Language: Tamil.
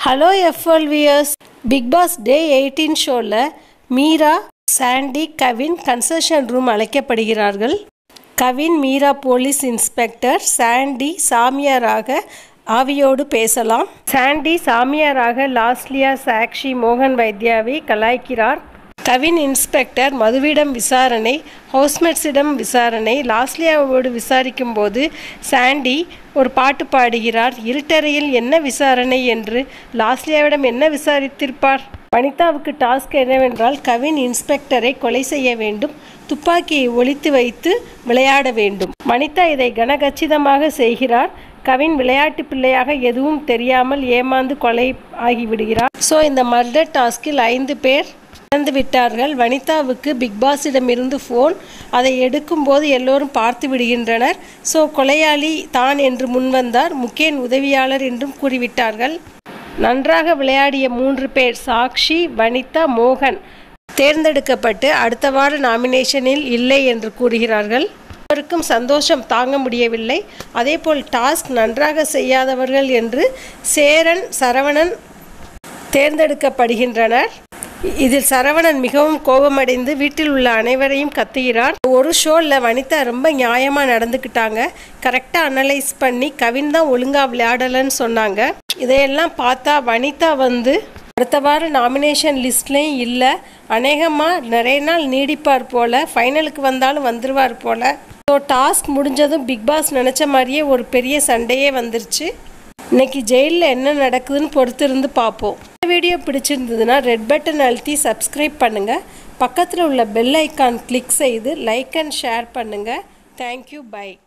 ஹலோ எஃப்எல்வியர்ஸ் பிக் பாஸ் டே எயிட்டீன் ஷோவில் Meera Sandy Kavin confession room அழைக்கப்படுகிறார்கள் Kavin Meera police inspector Sandy சாமியாராக ஆவியோடு பேசலாம் சாண்டி சாமியாராக லாஸ்லியா சாக்ஷி மோகன் வைத்யாவை கலாய்க்கிறார் கவின் இன்ஸ்பெக்டர் மதுவிடம் விசாரணை ஹவுஸ்மேட்ஸிடம் விசாரணை லாஸ்லியாவோடு விசாரிக்கும் போது சாண்டி ஒரு பாட்டு பாடுகிறார் இருட்டறையில் என்ன விசாரணை என்று லாஸ்லியாவிடம் என்ன விசாரித்திருப்பார் வனிதாவுக்கு டாஸ்க் என்னவென்றால் கவின் இன்ஸ்பெக்டரை கொலை செய்ய வேண்டும் துப்பாக்கியை ஒளித்து வைத்து விளையாட வேண்டும் வனிதா இதை கனகச்சிதமாக செய்கிறார் கவின் விளையாட்டு பிள்ளையாக எதுவும் தெரியாமல் ஏமாந்து கொலை ஆகிவிடுகிறார் ஸோ இந்த மர்டர் டாஸ்கில் ஐந்து பேர் இறந்து விட்டார்கள் வனிதாவுக்கு பிக் பாஸிடமிருந்து ஃபோன் அதை எடுக்கும்போது எல்லோரும் பார்த்து விடுகின்றனர் ஸோ கொலையாளி தான் என்று முன்வந்தார் முகேன் உதவியாளர் என்றும் கூறிவிட்டார்கள் நன்றாக விளையாடிய மூன்று பேர் சாக்ஷி வனிதா மோகன் தேர்ந்தெடுக்கப்பட்டு அடுத்த வார நாமினேஷனில் இல்லை என்று கூறுகிறார்கள் அவருக்கும் சந்தோஷம் தாங்க முடியவில்லை அதேபோல் டாஸ்க் நன்றாக செய்யாதவர்கள் என்று சேரன் சரவணன் தேர்ந்தெடுக்கப்படுகின்றனர் இதில் சரவணன் மிகவும் கோபமடைந்து வீட்டில் உள்ள அனைவரையும் கத்துகிறார் ஒரு ஷோவில் வனிதா ரொம்ப நியாயமாக நடந்துக்கிட்டாங்க கரெக்டாக அனலைஸ் பண்ணி கவின் தான் ஒழுங்காக விளையாடலைன்னு சொன்னாங்க இதையெல்லாம் பார்த்தா வனிதா வந்து அடுத்த வாரம் நாமினேஷன் லிஸ்ட்லேயும் இல்லை அநேகமாக நிறைய நாள் நீடிப்பார் போல் ஃபைனலுக்கு வந்தாலும் வந்துடுவார் போல் ஸோ டாஸ்க் முடிஞ்சதும் பிக் பாஸ் நினச்ச மாதிரியே ஒரு பெரிய சண்டையே வந்துருச்சு இன்னைக்கு ஜெயிலில் என்ன நடக்குதுன்னு பொறுத்து இருந்து பார்ப்போம் இந்த வீடியோ பிடிச்சிருந்ததுன்னா ரெட் பட்டன் அழுத்தி சப்ஸ்கிரைப் பண்ணுங்கள் பக்கத்தில் உள்ள பெல் ஐக்கான் கிளிக் செய்து லைக் அண்ட் ஷேர் பண்ணுங்கள் தேங்க்யூ பை